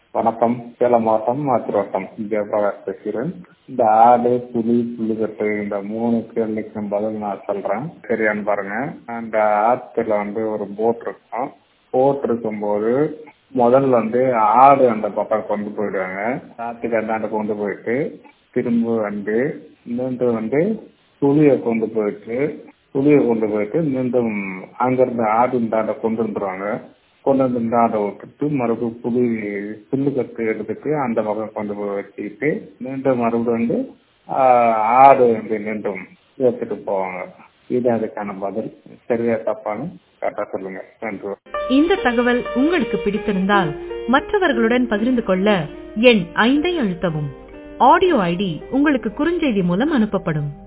வணக்கம் சேலம் மாவட்டம் மாத்திரோட்டம் ஜெயபிரகாஷ் பேசுகிறேன் இந்த ஆடு புலி புலிகட்டு இந்த மூணு கேள்விக்கும் பதில் நான் சொல்றேன் சரியான்னு பாருங்க அந்த ஆத்துல வந்து ஒரு போட் இருக்கும் போட் இருக்கும்போது முதல்ல வந்து ஆடு அந்த பக்கம் கொண்டு போயிடுவாங்க ஆத்துக்கு அந்தாண்ட கொண்டு போயிட்டு திரும்ப வந்து மீண்டும் வந்து புளியை கொண்டு போயிட்டு புளியை கொண்டு போயிட்டு மீண்டும் அங்கிருந்து ஆடு இந்தாண்ட கொண்டு வந்துருவாங்க கொண்டு வந்து இந்தாண்ட விட்டுட்டு மறுபடியும் புளி புல்லு கட்டு எடுத்துட்டு அந்த பக்கம் கொண்டு போய் வச்சுக்கிட்டு மீண்டும் மறுபடியும் வந்து ஆடு வந்து மீண்டும் எடுத்துட்டு போவாங்க இது அதுக்கான பதில் சரியா தப்பான்னு கரெக்டா சொல்லுங்க நன்றி இந்த தகவல் உங்களுக்கு பிடித்திருந்தால் மற்றவர்களுடன் பகிர்ந்து கொள்ள எண் ஐந்தை அழுத்தவும் ஆடியோ ஐடி உங்களுக்கு குறுஞ்செய்தி மூலம் அனுப்பப்படும்